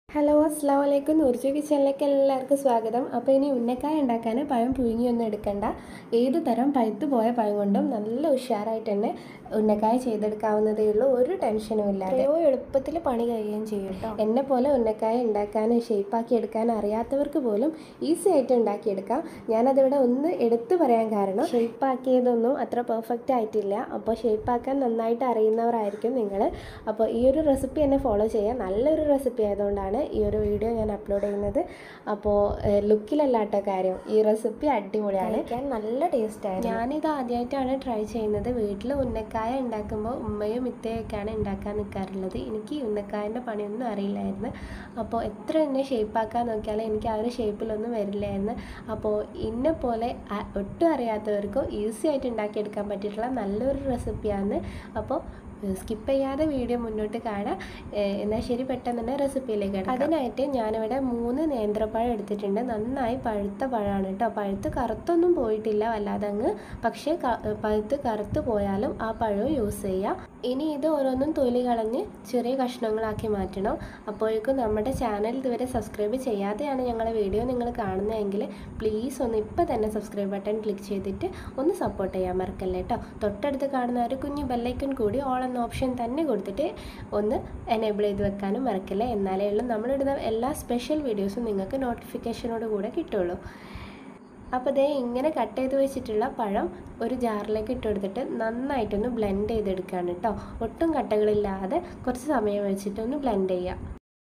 hello അസ്സാം വലൈക്കും നൂർജു കിച്ചണിലേക്ക് എല്ലാവർക്കും സ്വാഗതം അപ്പോൾ ഇനി ഉന്നക്കായ ഉണ്ടാക്കാൻ പഴം പുഴുങ്ങിയൊന്നും എടുക്കണ്ട ഏത് തരം പഴുത്തു പോയ പഴം കൊണ്ടും നല്ല ഉഷാറായിട്ട് തന്നെ ഉന്നക്കായ ചെയ്തെടുക്കാവുന്നതേ ഉള്ളൂ ഒരു ടെൻഷനും ഇല്ലാതെ ഓ എളുപ്പത്തിൽ പണി കഴിയുകയും ചെയ്യും കേട്ടോ എന്നെ പോലെ ഉന്നക്കായ ഉണ്ടാക്കാനും ഷേപ്പാക്കി എടുക്കാൻ അറിയാത്തവർക്ക് പോലും ഈസി ആയിട്ട് ഉണ്ടാക്കിയെടുക്കാം ഞാനതിവിടെ ഒന്ന് എടുത്തു പറയാൻ കാരണം ഷേപ്പാക്കിയതൊന്നും അത്ര പെർഫെക്റ്റ് ആയിട്ടില്ല അപ്പോൾ ഷേപ്പാക്കാൻ നന്നായിട്ട് അറിയുന്നവരായിരിക്കും നിങ്ങൾ അപ്പോൾ ഈ ഒരു റെസിപ്പി എന്നെ ഫോളോ ചെയ്യാൻ നല്ലൊരു റെസിപ്പി ആയതുകൊണ്ടാണ് ഈ ഒരു വീഡിയോ ഞാൻ അപ്ലോഡ് ചെയ്യുന്നത് അപ്പോൾ ലുക്കിലല്ലാത്ത കാര്യം ഈ റെസിപ്പി അടിപൊളിയാണ് കഴിക്കാൻ നല്ല ടേസ്റ്റായിരുന്നു ഞാനിത് ആദ്യമായിട്ടാണ് ട്രൈ ചെയ്യുന്നത് വീട്ടിൽ ഉന്നക്കായ ഉണ്ടാക്കുമ്പോൾ ഉമ്മയും ഇത്തയൊക്കെയാണ് ഉണ്ടാക്കാൻ നിൽക്കാറുള്ളത് എനിക്ക് ഈ ഉന്നക്കായൻ്റെ പണിയൊന്നും അറിയില്ലായിരുന്നു അപ്പോൾ എത്ര തന്നെ ഷേപ്പാക്കാൻ നോക്കിയാലും എനിക്ക് ആ ഒരു ഷേപ്പിലൊന്നും വരില്ലായിരുന്നു അപ്പോൾ ഇന്നെ പോലെ അ- ഒട്ടും അറിയാത്തവർക്കും ഈസി ആയിട്ട് ഉണ്ടാക്കിയെടുക്കാൻ പറ്റിയിട്ടുള്ള നല്ലൊരു റെസിപ്പിയാണ് അപ്പോൾ സ്കിപ്പ് ചെയ്യാതെ വീഡിയോ മുന്നോട്ട് കാണാം ഏഹ് എന്നാൽ ശരി പെട്ടെന്ന് തന്നെ റെസിപ്പിയിലേക്ക് കിടക്കാം അതിനായിട്ട് ഞാനിവിടെ മൂന്ന് നേന്ത്രപ്പഴം എടുത്തിട്ടുണ്ട് നന്നായി പഴുത്ത പഴമാണ് കേട്ടോ പഴുത്ത് കറുത്തൊന്നും പോയിട്ടില്ല വല്ലാതെ അങ്ങ് പക്ഷേ ക- പഴുത്ത് കറുത്ത് പോയാലും ആ പഴവും യൂസ് ചെയ്യാം ഇനി ഇത് ഓരോന്നും തൊലി കളഞ്ഞ് ചെറിയ കഷ്ണങ്ങളാക്കി മാറ്റണം അപ്പോഴേക്കും നമ്മുടെ ചാനൽ ഇതുവരെ സബ്സ്ക്രൈബ് ചെയ്യാതെയാണ് ഞങ്ങളുടെ വീഡിയോ നിങ്ങൾ കാണുന്നതെങ്കിൽ പ്ലീസ് ഒന്ന് ഇപ്പോൾ തന്നെ സബ്സ്ക്രൈബ് ബട്ടൺ ക്ലിക്ക് ചെയ്തിട്ട് ഒന്ന് സപ്പോർട്ട് ചെയ്യാൻ മറക്കല്ലേ കേട്ടോ തൊട്ടടുത്ത് കാണുന്ന ഒരു കുഞ്ഞു ബെല്ലൈക്കൺ കൂടി ഓൾ എന്ന ഓപ്ഷൻ തന്നെ കൊടുത്തിട്ട് ഒന്ന് എനേബിൾ ചെയ്ത് വെക്കാനും മറക്കില്ല എന്നാലേ ഉള്ളൂ നമ്മളിടുന്ന എല്ലാ സ്പെഷ്യൽ വീഡിയോസും നിങ്ങൾക്ക് നോട്ടിഫിക്കേഷനോട് കൂടെ കിട്ടുള്ളൂ അപ്പോൾ ദേ ഇങ്ങനെ കട്ട് ചെയ്ത് വെച്ചിട്ടുള്ള പഴം ഒരു ജാറിലേക്ക് ഇട്ട് കൊടുത്തിട്ട് നന്നായിട്ടൊന്ന് ബ്ലെൻഡ് ചെയ്തെടുക്കുകയാണ് കേട്ടോ ഒട്ടും കട്ടകളില്ലാതെ കുറച്ച് സമയം വെച്ചിട്ടൊന്ന് ബ്ലെൻഡ് ചെയ്യാം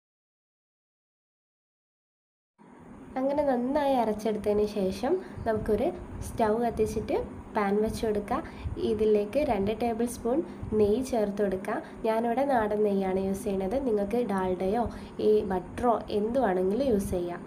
അങ്ങനെ നന്നായി അരച്ചെടുത്തതിന് ശേഷം നമുക്കൊരു സ്റ്റൗ കത്തിച്ചിട്ട് പാൻ വെച്ച് കൊടുക്കുക ഇതിലേക്ക് രണ്ട് ടേബിൾ സ്പൂൺ നെയ്യ് ചേർത്ത് കൊടുക്കുക ഞാനിവിടെ നാടൻ നെയ്യാണ് യൂസ് ചെയ്യുന്നത് നിങ്ങൾക്ക് ഡാൽഡയോ ഈ ബട്ടറോ എന്ത് വേണമെങ്കിലും യൂസ് ചെയ്യാം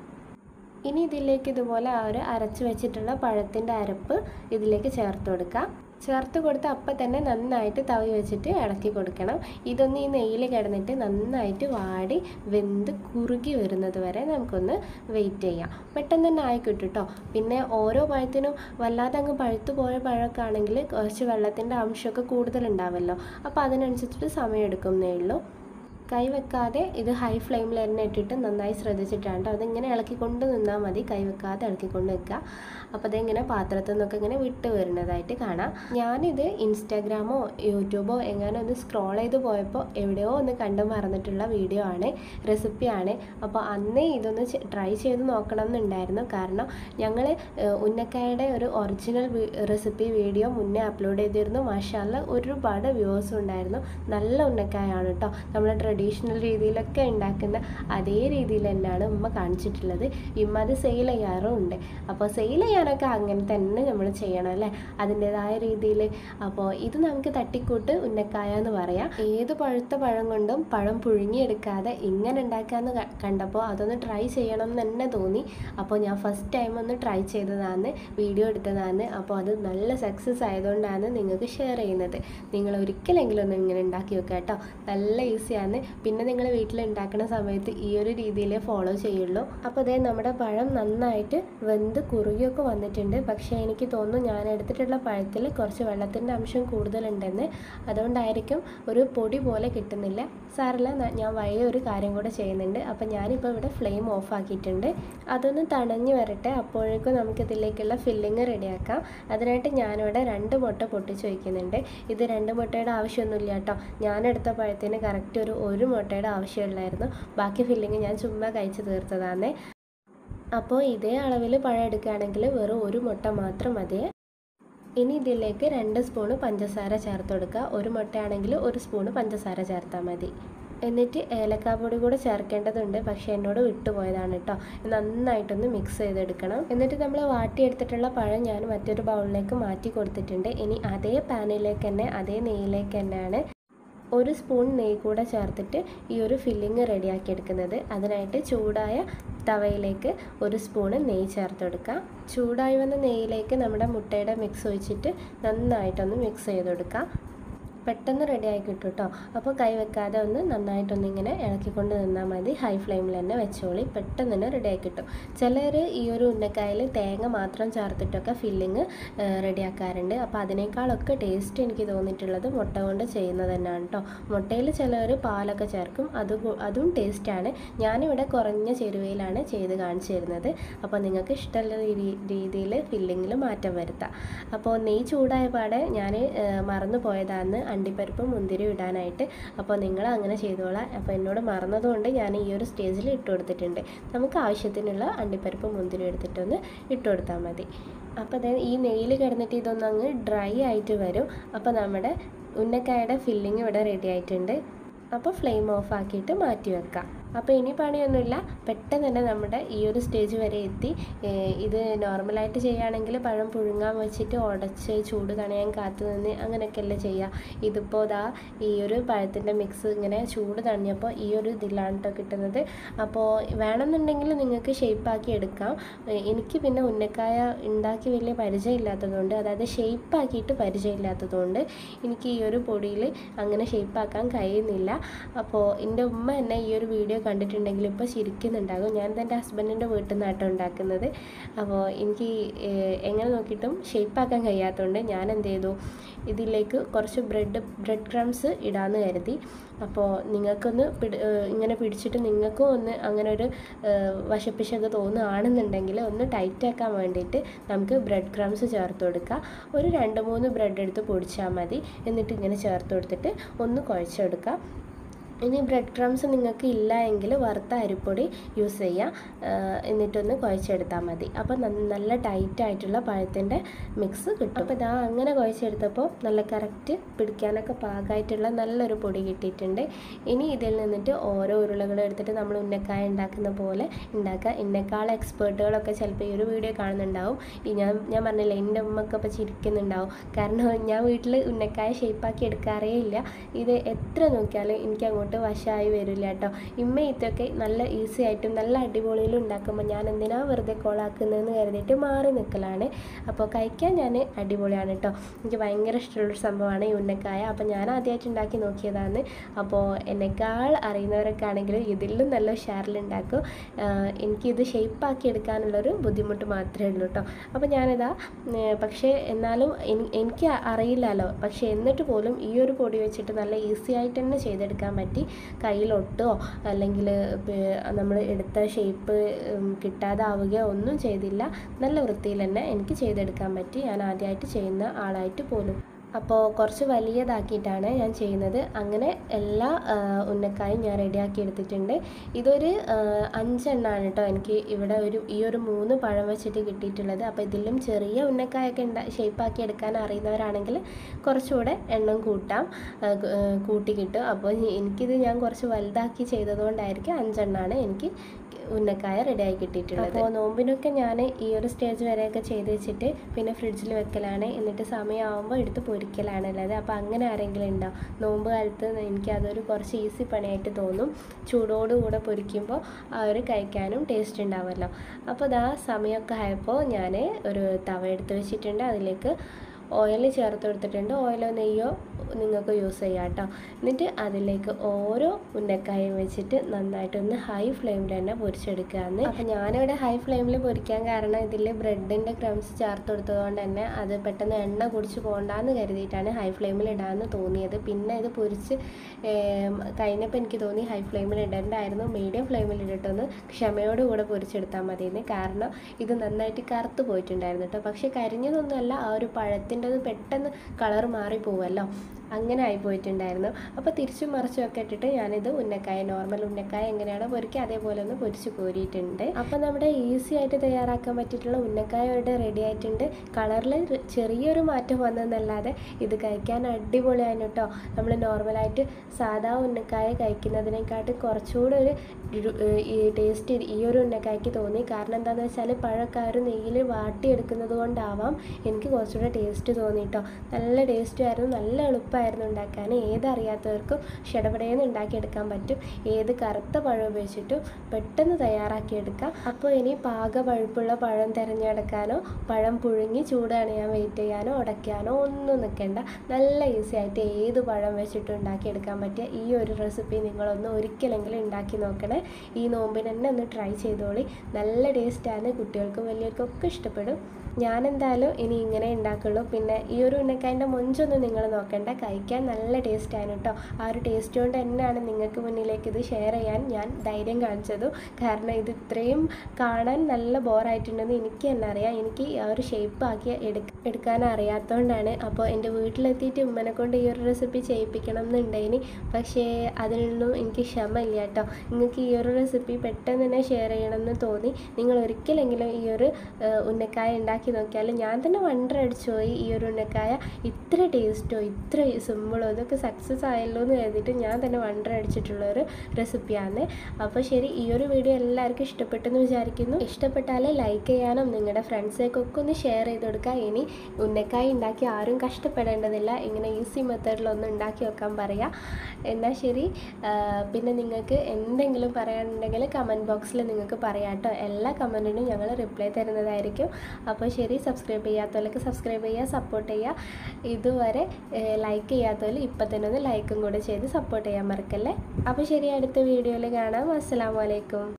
ഇനി ഇതിലേക്ക് ഇതുപോലെ ആ ഒരു അരച്ച് വെച്ചിട്ടുള്ള പഴത്തിൻ്റെ അരപ്പ് ഇതിലേക്ക് ചേർത്ത് കൊടുക്കുക ചേർത്ത് കൊടുത്ത് അപ്പം തന്നെ നന്നായിട്ട് തവി വെച്ചിട്ട് ഇളക്കി കൊടുക്കണം ഇതൊന്ന് ഈ നെയ്യിൽ കിടന്നിട്ട് നന്നായിട്ട് വാടി വെന്ത് കുറുകി വരുന്നത് വരെ നമുക്കൊന്ന് വെയിറ്റ് ചെയ്യാം പെട്ടെന്ന് തന്നെ ആയി കിട്ടും കേട്ടോ പിന്നെ ഓരോ പഴത്തിനും വല്ലാതെ അങ്ങ് പഴുത്തു പോയ പഴമൊക്കെ ആണെങ്കിൽ കുറച്ച് വെള്ളത്തിൻ്റെ അംശമൊക്കെ കൂടുതലുണ്ടാവുമല്ലോ അപ്പോൾ അതിനനുസരിച്ചിട്ട് സമയം എടുക്കുന്നേ ഉള്ളൂ കൈ വെക്കാതെ ഇത് ഹൈ ഫ്ലെയിമിൽ തന്നെ ഇട്ടിട്ട് നന്നായി ശ്രദ്ധിച്ചിട്ടാണ് കേട്ടോ അതിങ്ങനെ ഇളക്കിക്കൊണ്ട് നിന്നാൽ മതി കൈ വെക്കാതെ ഇളക്കിക്കൊണ്ട് വെക്കുക അപ്പോൾ അതിങ്ങനെ പാത്രത്തിൽ നിന്നൊക്കെ ഇങ്ങനെ വിട്ട് വരുന്നതായിട്ട് കാണാം ഞാനിത് ഇൻസ്റ്റാഗ്രാമോ യൂട്യൂബോ എങ്ങനെ ഒന്ന് സ്ക്രോൾ ചെയ്ത് പോയപ്പോൾ എവിടെയോ ഒന്ന് കണ്ടു മറന്നിട്ടുള്ള വീഡിയോ ആണ് റെസിപ്പിയാണ് അപ്പോൾ അന്നേ ഇതൊന്ന് ട്രൈ ചെയ്ത് നോക്കണം എന്നുണ്ടായിരുന്നു കാരണം ഞങ്ങൾ ഉന്നക്കായുടെ ഒരു ഒറിജിനൽ റെസിപ്പി വീഡിയോ മുന്നേ അപ്ലോഡ് ചെയ്തിരുന്നു മാഷാല്ല ഒരുപാട് വ്യൂവേഴ്സും ഉണ്ടായിരുന്നു നല്ല ഉന്നക്കായാണ് കേട്ടോ നമ്മൾ ട്രഡീഷണൽ രീതിയിലൊക്കെ ഉണ്ടാക്കുന്ന അതേ രീതിയിൽ തന്നെയാണ് ഉമ്മ കാണിച്ചിട്ടുള്ളത് ഇമ്മ അത് സെയിൽ ചെയ്യാറും ഉണ്ട് അപ്പോൾ സെയിൽ ചെയ്യാനൊക്കെ അങ്ങനെ തന്നെ നമ്മൾ ചെയ്യണം അല്ലേ അതിൻ്റെതായ രീതിയിൽ അപ്പോൾ ഇത് നമുക്ക് തട്ടിക്കൂട്ട് ഉന്നക്കായ എന്ന് പറയാം ഏത് പഴുത്ത പഴം കൊണ്ടും പഴം പുഴുങ്ങിയെടുക്കാതെ ഇങ്ങനെ ഉണ്ടാക്കാമെന്ന് ക- കണ്ടപ്പോൾ അതൊന്ന് ട്രൈ ചെയ്യണം എന്ന് തന്നെ തോന്നി അപ്പോൾ ഞാൻ ഫസ്റ്റ് ടൈം ഒന്ന് ട്രൈ ചെയ്തതാണ് വീഡിയോ എടുത്തതാണ് അപ്പോൾ അത് നല്ല സക്സസ് ആയതുകൊണ്ടാണ് നിങ്ങൾക്ക് ഷെയർ ചെയ്യുന്നത് നിങ്ങൾ ഒരിക്കലെങ്കിലും ഒന്ന് ഇങ്ങനെ ഉണ്ടാക്കി വെക്കുക കേട്ടോ നല്ല ഈസിയാണ് പിന്നെ നിങ്ങൾ വീട്ടിൽ ഉണ്ടാക്കുന്ന സമയത്ത് ഈ ഒരു രീതിയിൽ ഫോളോ ചെയ്യുള്ളൂ അപ്പോൾ അതേ നമ്മുടെ പഴം നന്നായിട്ട് വെന്ത് കുറുകിയൊക്കെ വന്നിട്ടുണ്ട് പക്ഷേ എനിക്ക് തോന്നുന്നു ഞാൻ എടുത്തിട്ടുള്ള പഴത്തിൽ കുറച്ച് വെള്ളത്തിൻ്റെ അംശം കൂടുതലുണ്ടെന്ന് അതുകൊണ്ടായിരിക്കും ഒരു പൊടി പോലെ കിട്ടുന്നില്ല സാറില്ല ഞാൻ വഴിയ ഒരു കാര്യം കൂടെ ചെയ്യുന്നുണ്ട് അപ്പോൾ ഞാനിപ്പോൾ ഇവിടെ ഫ്ലെയിം ഓഫ് ആക്കിയിട്ടുണ്ട് അതൊന്ന് തണഞ്ഞ് വരട്ടെ അപ്പോഴേക്കും നമുക്ക് ഇതിലേക്കുള്ള ഫില്ലിങ് റെഡിയാക്കാം അതിനായിട്ട് ഞാനിവിടെ രണ്ട് മുട്ട പൊട്ടിച്ച് വയ്ക്കുന്നുണ്ട് ഇത് രണ്ട് മുട്ടയുടെ ആവശ്യമൊന്നുമില്ല കേട്ടോ ഞാനെടുത്ത പഴത്തിന് കറക്റ്റ് ഒരു ഒരു മുട്ടയുടെ ആവശ്യമുള്ളായിരുന്നു ബാക്കി ഫില്ലിങ് ഞാൻ ചുമ്മാ കഴിച്ച് തീർത്തതാണ് അപ്പോൾ ഇതേ അളവിൽ പഴം എടുക്കുകയാണെങ്കിൽ വെറും ഒരു മുട്ട മാത്രം മതിയേ ഇനി ഇതിലേക്ക് രണ്ട് സ്പൂണ് പഞ്ചസാര ചേർത്ത് കൊടുക്കുക ഒരു മുട്ടയാണെങ്കിൽ ഒരു സ്പൂണ് പഞ്ചസാര ചേർത്താൽ മതി എന്നിട്ട് ഏലക്കാപ്പൊടി കൂടെ ചേർക്കേണ്ടതുണ്ട് പക്ഷേ എന്നോട് വിട്ടുപോയതാണ് കേട്ടോ നന്നായിട്ടൊന്ന് മിക്സ് ചെയ്തെടുക്കണം എന്നിട്ട് നമ്മൾ വാട്ടിയെടുത്തിട്ടുള്ള പഴം ഞാൻ മറ്റൊരു ബൗളിലേക്ക് മാറ്റി കൊടുത്തിട്ടുണ്ട് ഇനി അതേ പാനിലേക്ക് തന്നെ അതേ നെയ്യിലേക്ക് തന്നെയാണ് ഒരു സ്പൂൺ നെയ്യ് കൂടെ ചേർത്തിട്ട് ഈ ഒരു ഫില്ലിങ് റെഡിയാക്കി എടുക്കുന്നത് അതിനായിട്ട് ചൂടായ തവയിലേക്ക് ഒരു സ്പൂണ് നെയ്യ് ചേർത്ത് കൊടുക്കുക ചൂടായി വന്ന നെയ്യിലേക്ക് നമ്മുടെ മുട്ടയുടെ മിക്സ് ഒഴിച്ചിട്ട് നന്നായിട്ടൊന്ന് മിക്സ് ചെയ്ത് കൊടുക്കുക പെട്ടെന്ന് റെഡി ആയി കിട്ടും കേട്ടോ അപ്പോൾ കൈ വെക്കാതെ ഒന്ന് നന്നായിട്ടൊന്ന് ഇങ്ങനെ ഇളക്കിക്കൊണ്ട് നിന്നാൽ മതി ഹൈ ഫ്ലെയിമിൽ തന്നെ വെച്ചോളി പെട്ടെന്ന് തന്നെ റെഡി ആയി കിട്ടും ചിലർ ഈ ഒരു ഉന്നക്കായിൽ തേങ്ങ മാത്രം ചേർത്തിട്ടൊക്കെ ഫില്ലിങ് റെഡിയാക്കാറുണ്ട് അപ്പോൾ അതിനേക്കാളൊക്കെ ടേസ്റ്റ് എനിക്ക് തോന്നിയിട്ടുള്ളത് മുട്ട കൊണ്ട് ചെയ്യുന്നത് തന്നെയാണ് കേട്ടോ മുട്ടയിൽ ചിലർ പാലൊക്കെ ചേർക്കും അത് കു- അതും ടേസ്റ്റാണ് ഞാനിവിടെ കുറഞ്ഞ ചേരുവയിലാണ് ചെയ്ത് കാണിച്ചു തരുന്നത് അപ്പോൾ നിങ്ങൾക്ക് ഇഷ്ടമുള്ള രീതിയിൽ ഫില്ലിങ്ങിൽ മാറ്റം വരുത്താം അപ്പോൾ നെയ്യ് ചൂടായ പാടെ ഞാൻ മറന്നു പോയതാണ് അണ്ടിപ്പരിപ്പ് മുന്തിരി ഇടാനായിട്ട് അപ്പോൾ നിങ്ങൾ അങ്ങനെ ചെയ്തോളാം അപ്പോൾ എന്നോട് മറന്നതുകൊണ്ട് ഞാൻ ഈ ഒരു സ്റ്റേജിൽ ഇട്ട് കൊടുത്തിട്ടുണ്ട് നമുക്ക് ആവശ്യത്തിനുള്ള അണ്ടിപ്പരിപ്പ് മുന്തിരി എടുത്തിട്ടൊന്ന് ഇട്ട് കൊടുത്താൽ മതി അപ്പോൾ ദേ ഈ നെയ്യിൽ കിടന്നിട്ട് ഇതൊന്ന് അങ്ങ് ഡ്രൈ ആയിട്ട് വരും അപ്പോൾ നമ്മുടെ ഉന്നക്കായുടെ ഫില്ലിങ് ഇവിടെ റെഡി ആയിട്ടുണ്ട് അപ്പോൾ ഫ്ലെയിം ഓഫ് ആക്കിയിട്ട് മാറ്റി വെക്കാം അപ്പോൾ ഇനി പണിയൊന്നുമില്ല പെട്ടെന്ന് തന്നെ നമ്മുടെ ഈ ഒരു സ്റ്റേജ് വരെ എത്തി ഏഹ് ഇത് നോർമലായിട്ട് ചെയ്യുകയാണെങ്കിൽ പഴം പുഴുങ്ങാൻ വെച്ചിട്ട് ഉടച്ച് ചൂട് തണയാൻ കാത്തു നിന്ന് അങ്ങനെയൊക്കെയല്ലേ ചെയ്യുക ഇതിപ്പോൾ ദാ ഈ ഒരു പഴത്തിൻ്റെ മിക്സ് ഇങ്ങനെ ചൂട് തണിഞ്ഞപ്പോൾ ഈ ഒരു ഇതിലാണ് കേട്ടോ കിട്ടുന്നത് അപ്പോൾ വേണമെന്നുണ്ടെങ്കിൽ നിങ്ങൾക്ക് ഷേപ്പാക്കി എടുക്കാം ഏഹ് എനിക്ക് പിന്നെ ഉന്നക്കായ ഉണ്ടാക്കി വലിയ പരിചയമില്ലാത്തതുകൊണ്ട് അതായത് ഷേപ്പാക്കിയിട്ട് പരിചയമില്ലാത്തതുകൊണ്ട് എനിക്ക് ഈ ഒരു പൊടിയിൽ അങ്ങനെ ഷേപ്പാക്കാൻ കഴിയുന്നില്ല അപ്പോൾ എൻ്റെ ഉമ്മ എന്നെ ഈ ഒരു വീഡിയോ കണ്ടിട്ടുണ്ടെങ്കിൽ ഇപ്പോൾ ചിരിക്കുന്നുണ്ടാകും ഞാൻ എൻ്റെ ഹസ്ബൻഡിൻ്റെ വീട്ടിൽ നിന്നാട്ടോ ഉണ്ടാക്കുന്നത് അപ്പോൾ എനിക്ക് ഏഹ്, എങ്ങനെ നോക്കിയിട്ടും ഷേപ്പാക്കാൻ കഴിയാത്തതുകൊണ്ട് ഞാൻ എന്ത് ചെയ്തു ഇതിലേക്ക് കുറച്ച് ബ്രെഡ് ബ്രെഡ് ക്രംസ് ഇടാമെന്ന് കരുതി അപ്പോൾ നിങ്ങൾക്കൊന്ന് പിടി ഏഹ്, ഇങ്ങനെ പിടിച്ചിട്ട് നിങ്ങൾക്കും ഒന്ന് അങ്ങനെ ഒരു ഏഹ്, വശപ്പിശൊക്കെ തോന്നുകയാണെന്നുണ്ടെങ്കിൽ ഒന്ന് ടൈറ്റ് ആക്കാൻ വേണ്ടിയിട്ട് നമുക്ക് ബ്രെഡ് ക്രംസ് ചേർത്ത് കൊടുക്കുക ഒരു രണ്ട് മൂന്ന് ബ്രെഡ് എടുത്ത് പൊടിച്ചാൽ മതി എന്നിട്ട് ഇങ്ങനെ ചേർത്ത് കൊടുത്തിട്ട് ഒന്ന് കുഴച്ചെടുക്കുക ഇനി ബ്രെഡ് ക്രംസ് നിങ്ങൾക്ക് ഇല്ല എങ്കിൽ വറുത്ത അരിപ്പൊടി യൂസ് ചെയ്യാം ആഹ് എന്നിട്ടൊന്ന് കുഴച്ചെടുത്താൽ മതി അപ്പോൾ നന്ന- നല്ല ടൈറ്റ് ആയിട്ടുള്ള പഴത്തിൻ്റെ മിക്സ് കിട്ടും അപ്പോൾ ഇതാ അങ്ങനെ കുഴച്ചെടുത്തപ്പോൾ നല്ല കറക്റ്റ് പിടിക്കാനൊക്കെ പാകമായിട്ടുള്ള നല്ലൊരു പൊടി കിട്ടിയിട്ടുണ്ട് ഇനി ഇതിൽ നിന്നിട്ട് ഓരോ ഉരുളകൾ എടുത്തിട്ട് നമ്മൾ ഉന്നക്കായ ഉണ്ടാക്കുന്ന പോലെ ഉണ്ടാക്കുക എന്നെക്കാൾ എക്സ്പേർട്ടുകളൊക്കെ ചിലപ്പോൾ ഈ ഒരു വീഡിയോ കാണുന്നുണ്ടാവും ഈ ഞാൻ ഞാൻ പറഞ്ഞില്ലേ എൻ്റെ ഉമ്മക്ക് അപ്പോൾ ചിരിക്കുന്നുണ്ടാവും കാരണം ഞാൻ വീട്ടിൽ ഉന്നക്കായ ഷേപ്പാക്കി എടുക്കാറേ ഇല്ല ഇത് എത്ര നോക്കിയാലും എനിക്ക് അങ്ങോട്ട് വശമായി വരില്ല കേട്ടോ ഇമ്മ ഇതൊക്കെ നല്ല ഈസി ആയിട്ടും നല്ല അടിപൊളിയിലും ഉണ്ടാക്കുമ്പോൾ ഞാൻ എന്തിനാ വെറുതെ കോളാക്കുന്നതെന്ന് കരുതിയിട്ട് മാറി നിൽക്കലാണ് അപ്പോൾ കഴിക്കാൻ ഞാൻ അടിപൊളിയാണ് കേട്ടോ എനിക്ക് ഭയങ്കര ഇഷ്ടമുള്ളൊരു സംഭവമാണ് ഈ ഉന്നക്കായ അപ്പോൾ ഞാൻ ആദ്യമായിട്ട് ഉണ്ടാക്കി നോക്കിയതാണ് അപ്പോൾ എന്നെക്കാൾ അറിയുന്നവരൊക്കെ ആണെങ്കിലും ഇതിലും നല്ല ഉഷാറിലുണ്ടാക്കും ആഹ് എനിക്കിത് ഷേപ്പാക്കി എടുക്കാനുള്ളൊരു ബുദ്ധിമുട്ട് മാത്രമേ ഉള്ളൂ കേട്ടോ അപ്പോൾ ഞാനിതാ ഉം, പക്ഷേ എന്നാലും എനി- എനിക്ക് അറിയില്ലല്ലോ പക്ഷേ എന്നിട്ട് പോലും ഈ ഒരു പൊടി വെച്ചിട്ട് നല്ല ഈസി ആയിട്ട് തന്നെ ചെയ്തെടുക്കാൻ പറ്റി കയ്യിലൊട്ടോ അല്ലെങ്കിൽ നമ്മൾ എടുത്ത ഷേപ്പ് കിട്ടാതാവുകയോ ഒന്നും ചെയ്തില്ല നല്ല വൃത്തിയിൽ തന്നെ എനിക്ക് ചെയ്തെടുക്കാൻ പറ്റി ഞാൻ ആദ്യമായിട്ട് ചെയ്യുന്ന ആളായിട്ട് പോലും അപ്പോൾ കുറച്ച് വലിയതാക്കിയിട്ടാണ് ഞാൻ ചെയ്യുന്നത് അങ്ങനെ എല്ലാ ആ, ഉന്നക്കായും ഞാൻ റെഡിയാക്കി എടുത്തിട്ടുണ്ട് ഇതൊരു ആ, അഞ്ചെണ്ണമാണ് കേട്ടോ എനിക്ക് ഇവിടെ ഒരു ഈ ഒരു മൂന്ന് പഴം വെച്ചിട്ട് കിട്ടിയിട്ടുള്ളത് അപ്പോൾ ഇതിലും ചെറിയ ഉന്നക്കായൊക്കെ ഉണ്ടാ ഷേപ്പാക്കി എടുക്കാൻ അറിയുന്നവരാണെങ്കിൽ കുറച്ചുകൂടെ എണ്ണം കൂട്ടാം ആ, കു- ആ, കൂട്ടി കിട്ടും അപ്പോൾ എനിക്കിത് ഞാൻ കുറച്ച് വലുതാക്കി ചെയ്തതുകൊണ്ടായിരിക്കും അഞ്ചെണ്ണമാണ് എനിക്ക് ഉന്നക്കായ റെഡിയായി കിട്ടിയിട്ടുള്ളത് അപ്പോൾ നോമ്പിനൊക്കെ ഞാൻ ഈ ഒരു സ്റ്റേജ് വരെയൊക്കെ ചെയ്ത് വെച്ചിട്ട് പിന്നെ ഫ്രിഡ്ജിൽ വെക്കലാണ് എന്നിട്ട് സമയമാകുമ്പോൾ എടുത്ത് പൊരിക്കലാണ് ഉള്ളത് അപ്പോൾ അങ്ങനെ ആരെങ്കിലും ഉണ്ടോ നോമ്പ് കാലത്ത് എനിക്ക് അതൊരു കുറച്ച് ഈസി പണിയായിട്ട് തോന്നും ചൂടോടുകൂടെ പൊരിക്കുമ്പോൾ ആ ഒരു കഴിക്കാനും ടേസ്റ്റ് ഉണ്ടാവുമല്ലോ അപ്പോൾ ഇതാ സമയമൊക്കെ ആയപ്പോൾ ഞാൻ ഒരു തവ എടുത്ത് വെച്ചിട്ടുണ്ട് അതിലേക്ക് ഓയിൽ ചേർത്ത് കൊടുത്തിട്ടുണ്ട് ഓയിലോ നെയ്യോ നിങ്ങൾക്ക് യൂസ് ചെയ്യാം കേട്ടോ എന്നിട്ട് അതിലേക്ക് ഓരോ ഉന്നക്കായും വെച്ചിട്ട് നന്നായിട്ടൊന്ന് ഹൈ ഫ്ലെയിമിൽ തന്നെ പൊരിച്ചെടുക്കുകയാണ് അപ്പം ഞാനിവിടെ ഹൈ ഫ്ലെയിമിൽ പൊരിക്കാൻ കാരണം ഇതിൽ ബ്രെഡിൻ്റെ ക്രംസ് ചേർത്ത് കൊടുത്തതുകൊണ്ട് തന്നെ അത് പെട്ടെന്ന് എണ്ണ കുടിച്ച് പോകണ്ടെന്ന് കരുതിയിട്ടാണ് ഹൈ ഫ്ലെയിമിൽ ഇടാമെന്ന് തോന്നിയത് പിന്നെ ഇത് പൊരിച്ച് ഏം, കഴിഞ്ഞപ്പോൾ എനിക്ക് തോന്നി ഹൈ ഫ്ലെയിമിൽ ഇടണ്ടായിരുന്നു മീഡിയം ഫ്ലെയിമിൽ ഇട്ടിട്ടൊന്ന് ക്ഷമയോടുകൂടെ പൊരിച്ചെടുത്താൽ മതിയെന്ന് കാരണം ഇത് നന്നായിട്ട് കറുത്ത് പോയിട്ടുണ്ടായിരുന്നു കേട്ടോ പക്ഷേ കരിഞ്ഞതൊന്നുമല്ല ആ ഒരു പഴത്തിൻ്റെത് പെട്ടെന്ന് കളർ മാറി പോവുമല്ലോ അങ്ങനെ ആയി പോയിട്ടുണ്ടായിരുന്നു അപ്പോൾ തിരിച്ചും മറിച്ചും ഒക്കെ ഇട്ടിട്ട് ഞാനിത് ഉന്നക്കായ നോർമൽ ഉന്നക്കായ എങ്ങനെയാണോ പൊരിക്കുക അതേപോലെ ഒന്ന് പൊരിച്ച് കോരിയിട്ടുണ്ട് അപ്പോൾ നമ്മുടെ ഈസി ആയിട്ട് തയ്യാറാക്കാൻ പറ്റിയിട്ടുള്ള ഉന്നക്കായ ഇവിടെ റെഡി ആയിട്ടുണ്ട് കളറിൽ ചെറിയൊരു മാറ്റം വന്നതെന്നല്ലാതെ ഇത് കഴിക്കാൻ അടിപൊളിയാണ് കേട്ടോ നമ്മൾ നോർമലായിട്ട് സാധാ ഉന്നക്കായ കഴിക്കുന്നതിനെക്കാട്ടും കുറച്ചുകൂടെ ഒരു രു- ഏഹ് ഈ ടേസ്റ്റ് ഈ ഒരു ഉന്നക്കായ്ക്ക് തോന്നി കാരണം എന്താണെന്ന് വെച്ചാൽ പഴമൊക്കെ ആ ഒരു നെയ്യിൽ വാട്ടിയെടുക്കുന്നത് കൊണ്ടാവാം എനിക്ക് കുറച്ചുകൂടെ ടേസ്റ്റ് തോന്നി കേട്ടോ നല്ല ടേസ്റ്റ് ആയിരുന്നു നല്ല എളുപ്പമായിരുന്നു എളുപ്പമായിരുന്നു ഉണ്ടാക്കാൻ ഏതറിയാത്തവർക്കും ഷടപടയെന്ന് ഉണ്ടാക്കിയെടുക്കാൻ പറ്റും ഏത് കറുത്ത പഴം ഉപയോഗിച്ചിട്ടും പെട്ടെന്ന് തയ്യാറാക്കിയെടുക്കാം അപ്പോൾ ഇനി പാക പഴുപ്പുള്ള പഴം തിരഞ്ഞെടുക്കാനോ പഴം പുഴുങ്ങി ചൂടണിയാൻ വെയിറ്റ് ചെയ്യാനോ ഉടയ്ക്കാനോ ഒന്നും നിൽക്കേണ്ട നല്ല ഈസി ആയിട്ട് ഏത് പഴം വെച്ചിട്ട് ഉണ്ടാക്കിയെടുക്കാൻ പറ്റിയ ഈ ഒരു റെസിപ്പി നിങ്ങളൊന്ന് ഒരിക്കലെങ്കിലും ഉണ്ടാക്കി നോക്കണേ ഈ നോമ്പിന് തന്നെ ഒന്ന് ട്രൈ ചെയ്തോളി നല്ല ടേസ്റ്റാണ് കുട്ടികൾക്കും വലിയവർക്കും ഒക്കെ ഇഷ്ടപ്പെടും ഞാൻ എന്തായാലും ഇനി ഇങ്ങനെ ഉണ്ടാക്കുള്ളൂ പിന്നെ ഈ ഒരു ഉന്നക്കായൻ്റെ മൊഞ്ചൊന്നും നിങ്ങൾ നോക്കണ്ട കഴിക്കാൻ നല്ല ടേസ്റ്റാണ് കേട്ടോ ആ ഒരു ടേസ്റ്റ് കൊണ്ട് തന്നെയാണ് നിങ്ങൾക്ക് മുന്നിലേക്ക് ഇത് ഷെയർ ചെയ്യാൻ ഞാൻ ധൈര്യം കാണിച്ചതും കാരണം ഇത് ഇത്രയും കാണാൻ നല്ല ബോറായിട്ടുണ്ടെന്ന് എനിക്ക് തന്നെ അറിയാം എനിക്ക് ആ ഒരു ഷേപ്പ് ആക്കി എടുക്ക എടുക്കാൻ അറിയാത്തതുകൊണ്ടാണ് അപ്പോൾ എൻ്റെ വീട്ടിലെത്തിയിട്ട് ഉമ്മനെ കൊണ്ട് ഈ ഒരു റെസിപ്പി ചെയ്യിപ്പിക്കണം എന്നുണ്ടായിനി പക്ഷേ അതിനൊന്നും എനിക്ക് ക്ഷമയില്ല കേട്ടോ നിങ്ങൾക്ക് ഈ ഒരു റെസിപ്പി പെട്ടെന്ന് തന്നെ ഷെയർ ചെയ്യണമെന്ന് തോന്നി നിങ്ങൾ ഒരിക്കലെങ്കിലും ഈ ഒരു ഏഹ്, ഉന്നക്കായ ഉണ്ടാക്കി നോക്കിയാൽ ഞാൻ തന്നെ വണ്ടർ അടിച്ചു പോയി ഈ ഒരു ഉന്നക്കായ ഇത്ര ടേസ്റ്റോ ഇത്ര സിമ്പിളോ ഇതൊക്കെ സക്സസ് ആയല്ലോ എന്ന് കരുതിയിട്ട് ഞാൻ തന്നെ വണ്ടർ അടിച്ചിട്ടുള്ളൊരു റെസിപ്പിയാണ് അപ്പോൾ ശരി ഈ ഒരു വീഡിയോ എല്ലാവർക്കും ഇഷ്ടപ്പെട്ടെന്ന് വിചാരിക്കുന്നു ഇഷ്ടപ്പെട്ടാൽ ലൈക്ക് ചെയ്യാനും നിങ്ങളുടെ ഫ്രണ്ട്സേക്കൊക്കെ ഒന്ന് ഷെയർ ചെയ്ത് കൊടുക്കുക ഇനി ഉന്നക്കായ ഉണ്ടാക്കി ആരും കഷ്ടപ്പെടേണ്ടതില്ല ഇങ്ങനെ ഈസി മെത്തേഡിലൊന്ന് ഉണ്ടാക്കി വെക്കാൻ പറയാം എന്നാൽ ശരി ആ, പിന്നെ നിങ്ങൾക്ക് എന്തെങ്കിലും പറയാനുണ്ടെങ്കിൽ കമൻറ്റ് ബോക്സിൽ നിങ്ങൾക്ക് പറയാം കേട്ടോ എല്ലാ കമൻറ്റിനും ഞങ്ങൾ റിപ്ലൈ തരുന്നതായിരിക്കും അപ്പോൾ ശരി സബ്സ്ക്രൈബ് ചെയ്യാത്തവർക്ക് സബ്സ്ക്രൈബ് ചെയ്യുക സപ്പോർട്ട് ചെയ്യുക ഇതുവരെ ലൈക്ക് ചെയ്യാത്തവർ ഇപ്പം തന്നെ ഒന്ന് ലൈക്കും കൂടെ ചെയ്ത് സപ്പോർട്ട് ചെയ്യാൻ മറക്കല്ലേ അപ്പോൾ ശരി അടുത്ത വീഡിയോയിൽ കാണാം അസ്സാം വലൈക്കും